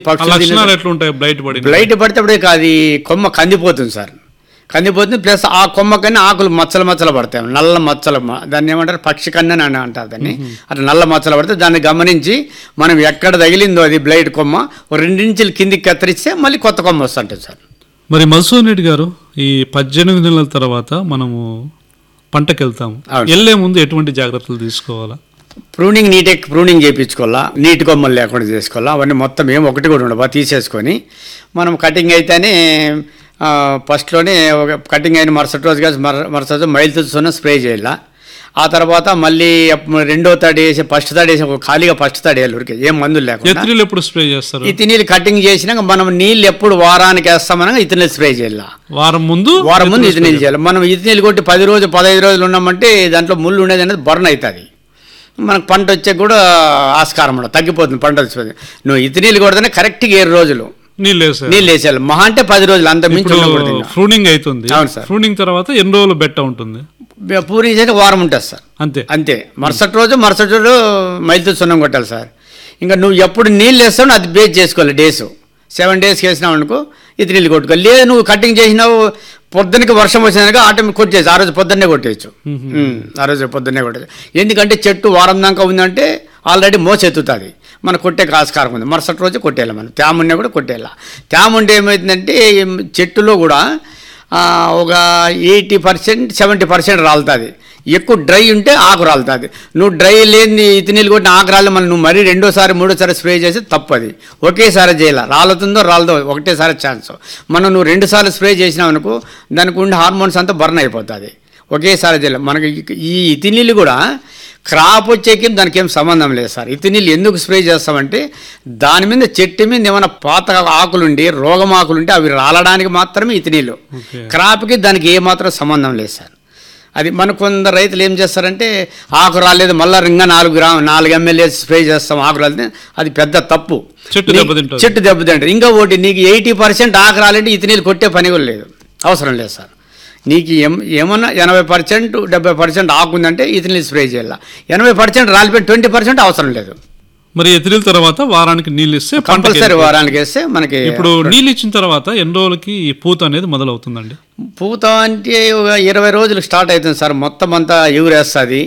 ఆ పక్షులు తినే- లక్షణాలు ఎట్లుంటాయి బ్లైట్ పడి బ్లైట్ పడితే అది కొమ్మ కందిపోతుంది సార్ కందిపోతుంది ప్లస్ ఆ కొమ్మ కన్నా ఆకులు మచ్చలు మచ్చలు పడతాయి నల్ల మచ్చలు మ- దాన్ని ఏమంటారు పక్షి కన్ను అని అంటారు దాన్ని అట్లా నల్ల మచ్చలు పడితే దాన్ని గమనించి మనం ఎక్కడ తగిలిందో అది బ్లైట్ కొమ్మ ఓ రెండించులు కిందికి కత్తిరిస్తే మళ్ళీ కొత్త కొమ్మ వస్తుంటుంది సార్ మరి మధుసూదన్ రెడ్డి గారు ఈ పద్దెనిమిది నెలల తర్వాత మనము పంటకి వెళ్తాము అవును. వెళ్ళే ముందు ఎటువంటి జాగ్రత్తలు తీసుకోవాలా ప్రూనింగ్ నీట్ ప్రూనింగ్ చేయించుకోవాలా నీటి కొమ్మలు లేకుండా చేసుకోవాలా అవన్నీ మొత్తం ఏం ఒకటి కూడా ఉండవు బాగా తీసేసుకొని మనం కటింగ్ అయితేనే ఆ, ఫస్ట్లోనే ఒక కటింగ్ అయిన మరుసటి రోజు కాదు మర మరుసటి రోజు మైల్ తులుసున్న స్ప్రే చేయాల ఆ తర్వాత మళ్ళీ అప్- రెండో తడి వేసి ఫస్ట్ తడి వేసి ఒక ఖాళీగా ఫస్ట్ తడి వేయాలి ఊరికే ఏం మందులు లేకుండా ఎత్రిలు ఎప్పుడు స్ప్రే చేస్తారు ఇతి నీళ్ళు కటింగ్ చేసినాక మనం నీళ్ళు ఎప్పుడు వారానికి వేస్తామనగా ఇతి నీళ్ళు స్ప్రే చేయాలి వారం ముందు వారం ముందు ఇతి నీళ్ళు చేయాలి మనం ఇతి నీళ్ళు కొట్టి పది రోజులు పదహైదు రోజులు ఉన్నామంటే దాంట్లో ముళ్ళు ఉండేది అనేది బర్న్ అవుతుంది మనకు పంట వచ్చే కూడా ఆస్కారం ఉండదు తగ్గిపోతుంది పంట వచ్చిపోతుంది నువ్వు ఇతి నీళ్ళు కొడితేనే కరెక్ట్గా ఏడు రోజులు నీళ్ళు వేసారు నీళ్ళు వేసేయాలి మహా అంటే పది రోజులు అంత మించి ఇప్పుడు ఉండకూడదు ఇంకా. ఫ్రూనింగ్ అవుతుంది అవును సార్. ఫ్రూనింగ్ తర్వాత ఎన్ని రోజులు బెట్ట ఉంటుంది పూరి చేసి వారం ఉంటుంది సార్ అంతే అంతే మరుసటి రోజు మరుసటి రోజు మైలుతో సున్నం కొట్టాలి సార్ ఇంకా నువ్వు ఎప్పుడు నీళ్ళు వేస్తావు అది బేస్ చేసుకోవాలి డేస్ సెవెన్ డేస్కి వేసినావు అనుకో ఇది నీళ్ళు కొట్టుకోవాలి లేదు నువ్వు కటింగ్ చేసినావు పొద్దునకి వర్షం వచ్చినాక ఆటోమేటిక్ కొట్టేసి ఆ రోజు పొద్దున్నే కొట్టేయచ్చు ఉమ్, ఆ రోజు పొద్దున్నే కొట్టేయచ్చు ఎందుకంటే చెట్టు వారం దాకా ఉందంటే ఆల్రెడీ మోసెత్తుతుంది మన కొట్టే ఆస్కారం ఉంది మరుసటి రోజు కొట్టేయాలి మనం తేమ ఉన్నా కూడా కొట్టేయాలి తేమ ఉంటే ఏమవుతుందంటే ఏం చెట్టులో కూడా ఆ, ఒక ఎయిటీ పర్సెంట్ సెవెంటీ పర్సెంట్ రాలుతుంది ఎక్కువ డ్రై ఉంటే ఆకు రాలుతుంది నువ్వు డ్రై లేని ఇతి నీళ్ళు కొట్టిన ఆకు రాలి మళ్ళీ నువ్వు మరీ రెండోసారి మూడోసారి స్ప్రే చేసి తప్పది ఒకేసారి చేయాలి రాలుతుందో రాలదో ఒకటేసారి ఛాన్స్ మనం నువ్వు రెండుసార్లు స్ప్రే చేసినావు అనుకో దానికి ఉండే హార్మోన్స్ అంతా బర్న్ అయిపోతుంది ఒకేసారి చేయాలి మనకి ఈ- ఈ ఇతి నీళ్ళు కూడా క్రాప్ వచ్చేకి దానికి ఏం సంబంధం లేదు సార్ ఇతి నీళ్ళు ఎందుకు స్ప్రే చేస్తామంటే దాని మీద చెట్టు మీద ఏమైనా పాత ఆకులుండి రోగం ఆకులుంటే అవి రాలడానికి మాత్రమే ఇతి నీళ్ళు ఓకే క్రాప్కి దానికి ఏమాత్రం సంబంధం లేదు సార్ అది మన కొందరు రైతులు ఏం చేస్తారంటే ఆకు రాలేదు మళ్ళీ ఇంకా నాలుగు గ్రామ్ నాలుగు ఎమ్మెల్యే స్ప్రే చేస్తాం ఆకు రాలేదు అది పెద్ద తప్పు చెట్టు నీ- దెబ్బతింటుంది. చెట్టు దెబ్బతింటుంది ఇంకా ఒకటి నీకు ఎయిటీ పర్సెంట్ ఆకు రాలంటే ఇతి నీళ్ళు కొట్టే పని కూడా లేదు అవసరం లేదు సార్ నీకు ఏం ఏమన్నా ఎనభై పర్సెంట్ డెబ్బై పర్సెంట్ ఆకు ఉందంటే ఇతి నీళ్ళు స్ప్రే చేయాలి ఎనభై పర్సెంట్ రాలిపోయి ట్వంటీ పర్సెంట్ అవసరం లేదు మరి ఎత్రిల తర్వాత వారానికి నీళ్ళు ఇస్తే పంటకి కంపల్సరీ వారానికి వేస్తే మనకి ఇప్పుడు నీళ్ళు ఇచ్చిన తర్వాత ఎన్ని రోజులకి ఈ పూత అనేది మొదలవుతుందండి పూత అంటే ఒక ఇరవై రోజులు స్టార్ట్ అవుతుంది సార్ మొత్తం అంతా ఎగురేస్తుంది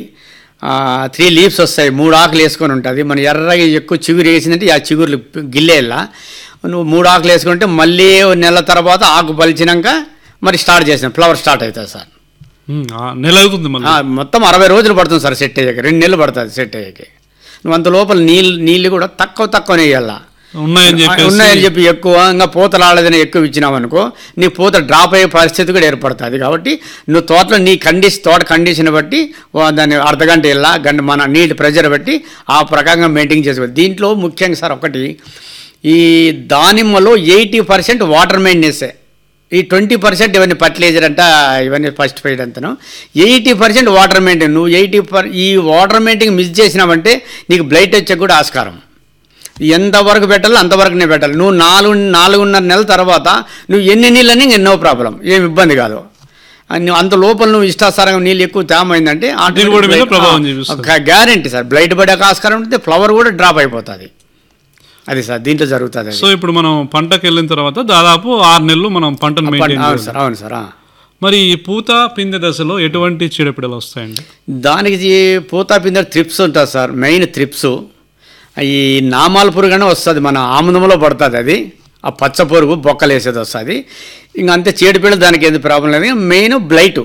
త్రీ లీవ్స్ వస్తాయి మూడు ఆకులు వేసుకొని ఉంటుంది మన ఎర్రగా ఎక్కువ చిగురు వేసిందంటే ఆ చిగురులు గిల్లేలా నువ్వు మూడు ఆకులు వేసుకుంటే మళ్ళీ ఓ నెల తర్వాత ఆకు పలిచినాక మరి స్టార్ట్ చేసిన ఫ్లవర్ స్టార్ట్ అవుతుంది సార్ ఉమ్, ఆ, నెల అవుతుంది మళ్ళీ ఆ, మొత్తం అరవై రోజులు పడుతుంది సార్ సెట్ అయ్యాక రెండు నెలలు పడుతుంది సెట్ అయ్యాక నువ్వు అంత లోపల నీళ్ళు నీళ్ళు కూడా తక్కువ తక్కువనే వేయాలా ఉన్నాయని చెప్పేసి ఉన్నాయని చెప్పి ఎక్కువ ఇంకా పూత రాలేదని ఎక్కువ ఇచ్చినావు అనుకో నీ పూత డ్రాప్ అయ్యే పరిస్థితి కూడా ఏర్పడుతుంది కాబట్టి నువ్వు తోటలో నీ కండిషన్ తోట కండిషన్ బట్టి వా- దాన్ని అర్ధగంట ఇలా గంట మన నీటి ప్రెజర్ బట్టి ఆ ప్రకారంగా మెయింటైన్ చేసుకోవాలి దీంట్లో ముఖ్యంగా సార్ ఒకటి ఈ దానిమ్మలో ఎయిటీ పర్సెంట్ వాటర్ మెయింటెనెన్సే ఈ ట్వంటీ పర్సెంట్ ఇవన్నీ ఫర్టిలైజర్ అంట ఇవన్నీ ఫస్ట్ ఫైడ్ అంతను ఎయిటీ పర్సెంట్ వాటర్ మెయింటైన్ నువ్వు ఎయిటీ పర్ ఈ వాటర్ మెయింటైన్ మిస్ చేసినావంటే నీకు బ్లైట్ వచ్చే కూడా ఆస్కారం ఎంతవరకు పెట్టాలో అంతవరకునే పెట్టాలి నువ్వు నాలుగు నాలుగున్నర నెలల తర్వాత నువ్వు ఎన్ని నీళ్ళని నో ప్రాబ్లం ఏం ఇబ్బంది కాదు ఆ, నువ్వు అంత లోపల నువ్వు ఇష్టాసారంగా నీళ్ళు ఎక్కువ తేమ అయిందంటే దిగుబడి మీద ప్రభావం చూపిస్తుంది. గ్యారంటీ సార్ బ్లైట్ పడే ఆస్కారం ఉంటే ఫ్లవర్ కూడా డ్రాప్ అయిపోతుంది అది సార్ దీంట్లో జరుగుతుంది అది సో ఇప్పుడు మనం పంటకి వెళ్ళిన తర్వాత దాదాపు ఆరు నెలలు మనం పంటను మెయింటైన్ అవును చేయాలి సార్ అవును సార్ ఆ. మరి ఈ పూత పిందె దశలో ఎటువంటి చీడపీడలు వస్తాయండి దానికి జీ- పూతా పిందె త్రిప్స్ ఉంటుంది సార్ మెయిన్ త్రిప్స్ ఈ నామాల పురుగునే వస్తుంది మన ఆముదంలో పడుతుంది అది ఆ పచ్చ పురుగు బొక్కలు వేసేది వస్తుంది ఇంకా అంతే చీడపీడలు దానికి ఏది ప్రాబ్లం లేదు మెయిన్ బ్లైట్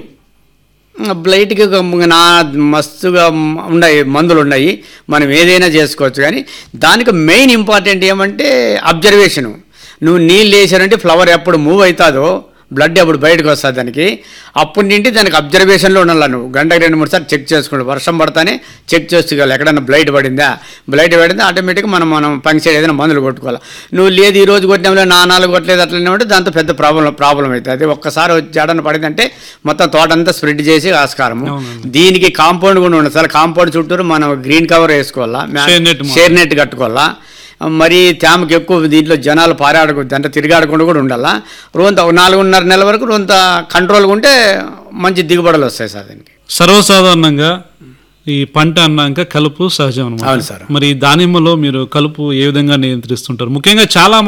బ్లైట్కి నా మస్తుగా ఉన్నాయి మందులు ఉన్నాయి మనం ఏదైనా చేసుకోవచ్చు కానీ దానికి మెయిన్ ఇంపార్టెంట్ ఏమంటే అబ్జర్వేషను నువ్వు నీళ్ళు వేసారంటే ఫ్లవర్ ఎప్పుడు మూవ్ అవుతుందో బ్లడ్ ఎప్పుడు బయటకు వస్తుంది దానికి అప్పటి నుండి దానికి అబ్జర్వేషన్లో ఉండాలి నువ్వు గంటకి రెండు మూడు సార్లు చెక్ చేసుకోవాలి వర్షం పడతానే చెక్ చేసుకోవాలి ఎక్కడన్నా బ్లైట్ పడిందా బ్లైట్ పడిందా ఆటోమేటిక్గా మనం మనం పంక్సైడ్ ఏదైనా మందులు కొట్టుకోవాలి నువ్వు లేదు ఈ రోజు కొట్టినాంలో నా నాలుగు కొట్టలేదు అట్లనే ఉంటే దాంతో పెద్ద ప్రాబ్లం ప్రాబ్లం అవుతుంది అది ఒక్కసారి వచ్చి జడన పడిందంటే మొత్తం తోట అంతా స్ప్రెడ్ చేసి ఆస్కారము దీనికి కాంపౌండ్ కూడా ఉండదు సార్ కాంపౌండ్ చుట్టూరు మనం గ్రీన్ కవర్ వేసుకోవాలా Shade net మాత్రం. షేర్ నెట్ కట్టుకోవాలా మరి తేమకి ఎక్కువ దీంట్లో జనాలు పారాడకూడదు అంటే తిరిగాడకుండా కూడా ఉండాలా రొంత ఒక నాలుగున్నర నెలల వరకు రొంత కంట్రోల్గా ఉంటే మంచి దిగుబడులు వస్తాయి సార్ దీనికి సర్వసాధారణంగా ఈ పంట అన్నాక కలుపు సహజం అనమాట అవును సార్ మరి ఈ దానిమ్మలో మీరు కలుపు ఏ విధంగా నియంత్రిస్తుంటారు ముఖ్యంగా చాలా